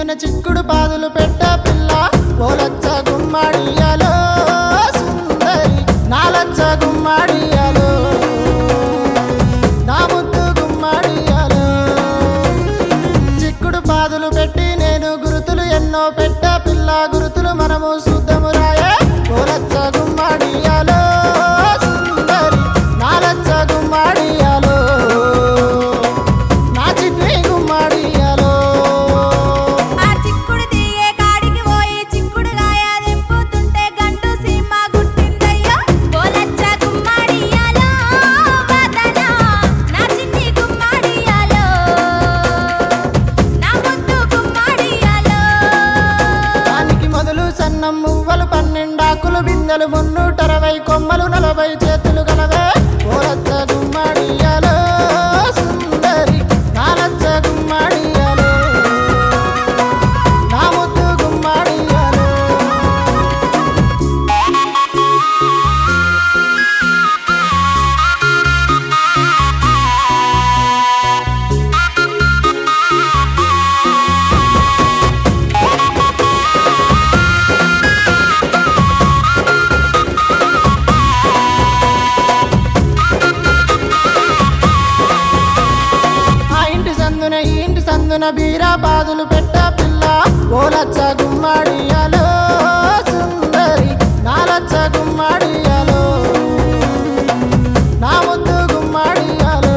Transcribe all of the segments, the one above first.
సందిన చిక్కుడు పాదులు పెట్ట పిల్ల ఓలచ్చ గుమ్మడియాలో సుందరి నాలచ్చ గుమ్మడియాలో నా ముద్దు గుమ్మడియాలో చిక్కుడు పాదులు పెట్టి నేను గురుతులు ఎన్నో పెట్ట పిల్ల గురుతులు మనము శుద్ధము రాయే ఓలచ్చ గుమ్మడియాలో సుందరి నాలచ్చ గుమ్మడియాలో నా చిన్ని గుమ్మడియాలో ఆ చిక్కుడు తీగే కాడికి పోయి చిక్కుడు గాయ దింపుతుంటే గండు సీమ గుట్టిందయ్యో పోలచ్చ గుమ్మడియాలో వదన నా చిన్ని గుమ్మడియాలో నా ముద్దు గుమ్మడియాలో దానికి మొదలు సన్నం మువ్వలు పన్నెండాకులు బిందెలు మున్నూటరవై కొమ్మలు నలభై చేతులు గలవే ఓరచ్చ గుమ్మడియాలో సుందరి నాలచ్చ గుమ్మడియాలో నా ముద్దు గుమ్మడియాలో ఆ ఇంటి సందున ఈ ఇంటి సందున బీరా బాదులు పెట్ట పిల్ల ఓలచ్చ గుమ్మడియాలో సుందరి నాలచ్చ గుమ్మడియాలో నా ముద్దు గుమ్మడియాలో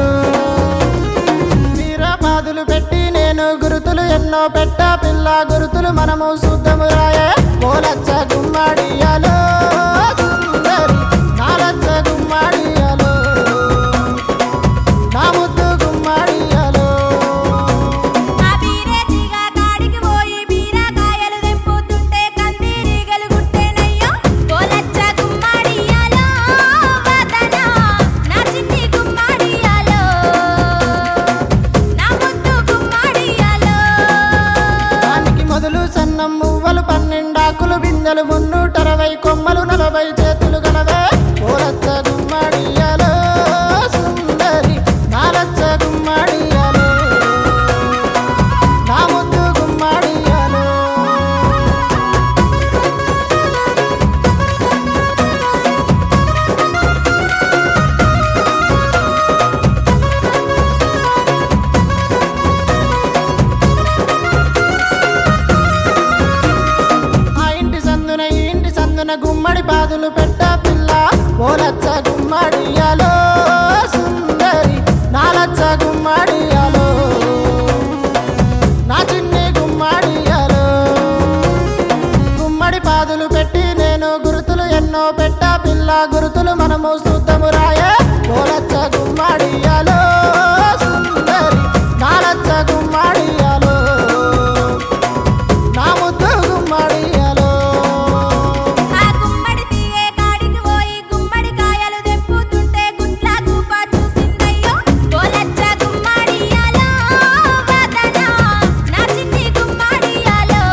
బీరా బాదులు పెట్టి నేను గురుతులు ఎన్నో పెట్ట పిల్ల గురుతులు మనము శుద్ధము రాయే ఓలచ్చ గుమ్మడియాలో సుందరి నాలచ్చ గుమ్మడియాలో నా ముద్దు గుమ్మడియాలో ఆ బీరేతిగా కాడికి పోయి బీరకాయలు దింపుతుంటే కందిరీగలు గుట్టేనయ్యో పోలచ్చ గుమ్మడియాలో వదన నా చిన్ని గుమ్మడియాలో నా ముద్దు గుమ్మడియాలో దానికి మొదలు సన్నం మువ్వలు పన్నెండాకులు బిందెలు మున్నూటరవై కొమ్మలు నలభై చేతులు గలవే ఓలచ్చ గుమ్మడియాలో సుందరి నాలచ్చ గుమ్మడియాలో నా ముద్దు గుమ్మడియాలో ఆ ఇంటి సందున ఈ ఇంటి సందున గుమ్మడి బాదులు పెట్ట పిల్ల ఓలచ్చ గుమ్మడియాలో సుందరి నాలచ్చ గుమ్మడియాలో నా చిన్ని గుమ్మడియాలో గుమ్మడి పాదులు పెట్టి నేను గురుతులు ఎన్నో పెట్ట పిల్ల గురుతులు మనము శుద్ధము రాయే ఓలచ్చ గుమ్మడియాలో సుందరి నాలచ్చ గుమ్మడియాలో నా ముద్దు గుమ్మడియాలో ఆ గుమ్మడి తీగే కాడికి పోయి గుమ్మడి కాయలు తెంపుతుంటే గుట్ల కూప చూసిందయ్యో పోలచ్చ గుమ్మడియాలో వదన నా చిన్ని గుమ్మడియాలో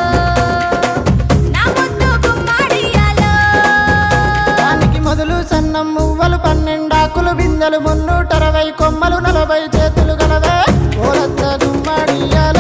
నా ముద్దు గుమ్మడియాలో దానికి మొదలు సన్నం మువ్వలు పన్నెండాకులు బిందెలు మున్నూటరవై కొమ్మలు నలభై చేతులు గలవే ఓలచ్చ గుమ్మడియాలో